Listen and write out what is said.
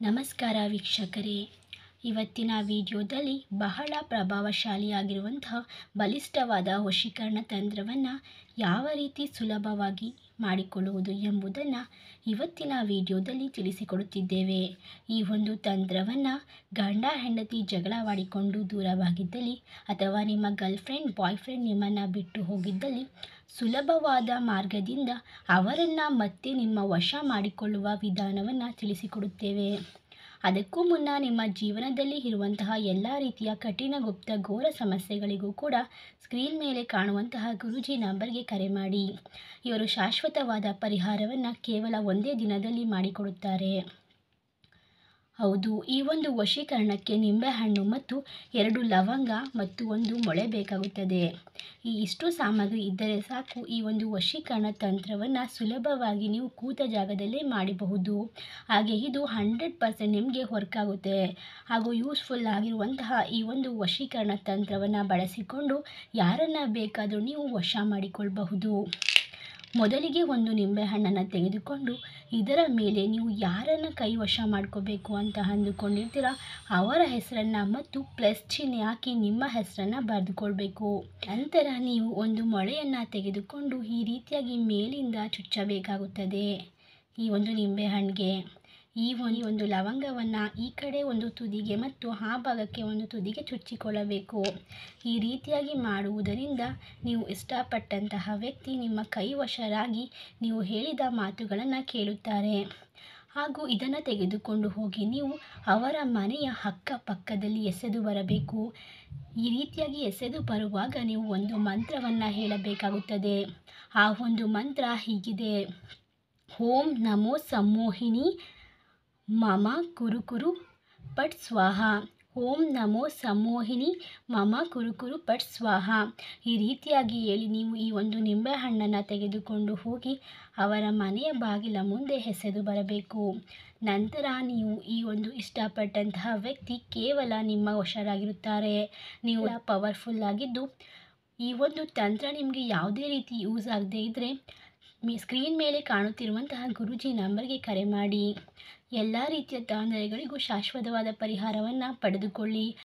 ನಮಸ್ಕಾರ ವೀಕ್ಷಕರೇ ಇವತ್ತಿನ ವಿಡಿಯೋದಲ್ಲಿ ಬಹಳ ಪ್ರಭಾವಶಾಲಿಯಾಗಿರುವಂತಹ ಬಲಿಷ್ಠವಾದ ವಶೀಕರಣ ತಂತ್ರವನ್ನು ಯಾವ ರೀತಿ ಸುಲಭವಾಗಿ ಮಾಡಿಕೊಳ್ಳುವುದು ಎಂಬುದನ್ನು ಇವತ್ತಿನ ವಿಡಿಯೋದಲ್ಲಿ ತಿಳಿಸಿಕೊಡುತ್ತಿದ್ದೇವೆ ಈ ಒಂದು ತಂತ್ರವನ್ನು ಗಂಡ ಹೆಂಡತಿ ಜಗಳವಾಡಿಕೊಂಡು ದೂರವಾಗಿದ್ದಲ್ಲಿ ಅಥವಾ ನಿಮ್ಮ ಗರ್ಲ್ಫ್ರೆಂಡ್ ಬಾಯ್ ಫ್ರೆಂಡ್ ನಿಮ್ಮನ್ನು ಬಿಟ್ಟು ಹೋಗಿದ್ದಲ್ಲಿ ಸುಲಭವಾದ ಮಾರ್ಗದಿಂದ ಅವರನ್ನು ಮತ್ತೆ ನಿಮ್ಮ ವಶ ಮಾಡಿಕೊಳ್ಳುವ ವಿಧಾನವನ್ನು ತಿಳಿಸಿಕೊಡುತ್ತೇವೆ ಅದಕ್ಕೂ ಮುನ್ನ ನಿಮ್ಮ ಜೀವನದಲ್ಲಿ ಇರುವಂತಹ ಎಲ್ಲ ರೀತಿಯ ಕಠಿಣ ಗುಪ್ತ ಘೋರ ಸಮಸ್ಯೆಗಳಿಗೂ ಕೂಡ ಸ್ಕ್ರೀನ್ ಮೇಲೆ ಕಾಣುವಂತಹ ಗುರೂಜಿ ನಂಬರ್ಗೆ ಕರೆ ಮಾಡಿ ಇವರು ಶಾಶ್ವತವಾದ ಪರಿಹಾರವನ್ನು ಕೇವಲ ಒಂದೇ ದಿನದಲ್ಲಿ ಮಾಡಿಕೊಡುತ್ತಾರೆ ಹೌದು ಈ ಒಂದು ವಶೀಕರಣಕ್ಕೆ ನಿಂಬೆಹಣ್ಣು ಮತ್ತು ಎರಡು ಲವಂಗ ಮತ್ತು ಒಂದು ಮೊಳೆ ಬೇಕಾಗುತ್ತದೆ ಈ ಇಷ್ಟು ಸಾಮಗ್ರಿ ಇದ್ದರೆ ಸಾಕು ಈ ಒಂದು ವಶೀಕರಣ ತಂತ್ರವನ್ನು ಸುಲಭವಾಗಿ ನೀವು ಕೂತ ಜಾಗದಲ್ಲೇ ಮಾಡಬಹುದು ಹಾಗೆ ಇದು ಹಂಡ್ರೆಡ್ ಪರ್ಸೆಂಟ್ ನಿಮಗೆ ವರ್ಕ್ ಆಗುತ್ತೆ ಹಾಗೂ ಯೂಸ್ಫುಲ್ ಆಗಿರುವಂತಹ ಈ ಒಂದು ವಶೀಕರಣ ತಂತ್ರವನ್ನು ಬಳಸಿಕೊಂಡು ಯಾರನ್ನು ಬೇಕಾದರೂ ನೀವು ವಶ ಮಾಡಿಕೊಳ್ಳಬಹುದು ಮೊದಲಿಗೆ ಒಂದು ನಿಂಬೆಹಣ್ಣನ್ನು ತೆಗೆದುಕೊಂಡು ಇದರ ಮೇಲೆ ನೀವು ಯಾರನ್ನು ಕೈ ವಶ ಮಾಡ್ಕೋಬೇಕು ಅಂತ ಅಂದುಕೊಂಡಿರ್ತೀರ ಅವರ ಹೆಸರನ್ನು ಮತ್ತು ಪ್ಲಸ್ ಚಿಹ್ನೆ ಹಾಕಿ ನಿಮ್ಮ ಹೆಸರನ್ನು ಬರೆದುಕೊಳ್ಬೇಕು ನಂತರ ನೀವು ಒಂದು ಮೊಳೆಯನ್ನು ತೆಗೆದುಕೊಂಡು ಈ ರೀತಿಯಾಗಿ ಮೇಲಿಂದ ಚುಚ್ಚಬೇಕಾಗುತ್ತದೆ ಈ ಒಂದು ನಿಂಬೆಹಣ್ಣಿಗೆ ಈ ಒಂದು ಒಂದು ಲವಂಗವನ್ನು ಈ ಕಡೆ ಒಂದು ತುದಿಗೆ ಮತ್ತು ಆ ಭಾಗಕ್ಕೆ ಒಂದು ತುದಿಗೆ ಚುಚ್ಚಿಕೊಳ್ಳಬೇಕು ಈ ರೀತಿಯಾಗಿ ಮಾಡುವುದರಿಂದ ನೀವು ಇಷ್ಟಪಟ್ಟಂತಹ ವ್ಯಕ್ತಿ ನಿಮ್ಮ ಕೈವಶರಾಗಿ ನೀವು ಹೇಳಿದ ಮಾತುಗಳನ್ನು ಕೇಳುತ್ತಾರೆ ಹಾಗೂ ಇದನ್ನು ತೆಗೆದುಕೊಂಡು ಹೋಗಿ ನೀವು ಅವರ ಮನೆಯ ಅಕ್ಕಪಕ್ಕದಲ್ಲಿ ಎಸೆದು ಬರಬೇಕು ಈ ರೀತಿಯಾಗಿ ಎಸೆದು ಬರುವಾಗ ನೀವು ಒಂದು ಮಂತ್ರವನ್ನು ಹೇಳಬೇಕಾಗುತ್ತದೆ ಆ ಒಂದು ಮಂತ್ರ ಹೀಗಿದೆ ಓಂ ನಮೋ ಸಮ್ಮೋಹಿನಿ ಮಮ ಕುರು ಕುರು ಪಟ್ ಸ್ವಾಹ ಓಂ ನಮೋ ಸಮ್ಮೋಹಿನಿ ಮಮ ಕುರು ಕುರು ಪಟ್ ಸ್ವಾಹ ಈ ರೀತಿಯಾಗಿ ಹೇಳಿ ನೀವು ಈ ಒಂದು ನಿಂಬೆಹಣ್ಣನ್ನು ತೆಗೆದುಕೊಂಡು ಹೋಗಿ ಅವರ ಮನೆಯ ಬಾಗಿಲ ಮುಂದೆ ಎಸೆದು ಬರಬೇಕು ನಂತರ ನೀವು ಈ ಒಂದು ಇಷ್ಟಪಟ್ಟಂತಹ ವ್ಯಕ್ತಿ ಕೇವಲ ನಿಮ್ಮ ವಶರಾಗಿರುತ್ತಾರೆ ನೀವು ಪವರ್ಫುಲ್ ಆಗಿದ್ದು ಈ ಒಂದು ತಂತ್ರ ನಿಮಗೆ ಯಾವುದೇ ರೀತಿ ಯೂಸ್ ಆಗದೇ ಇದ್ದರೆ ಮಿ ಸ್ಕ್ರೀನ್ ಮೇಲೆ ಕಾಣುತ್ತಿರುವಂತಹ ಗುರೂಜಿ ನಂಬರ್ಗೆ ಕರೆ ಮಾಡಿ ಎಲ್ಲ ರೀತಿಯ ತೊಂದರೆಗಳಿಗೂ ಶಾಶ್ವತವಾದ ಪರಿಹಾರವನ್ನು ಪಡೆದುಕೊಳ್ಳಿ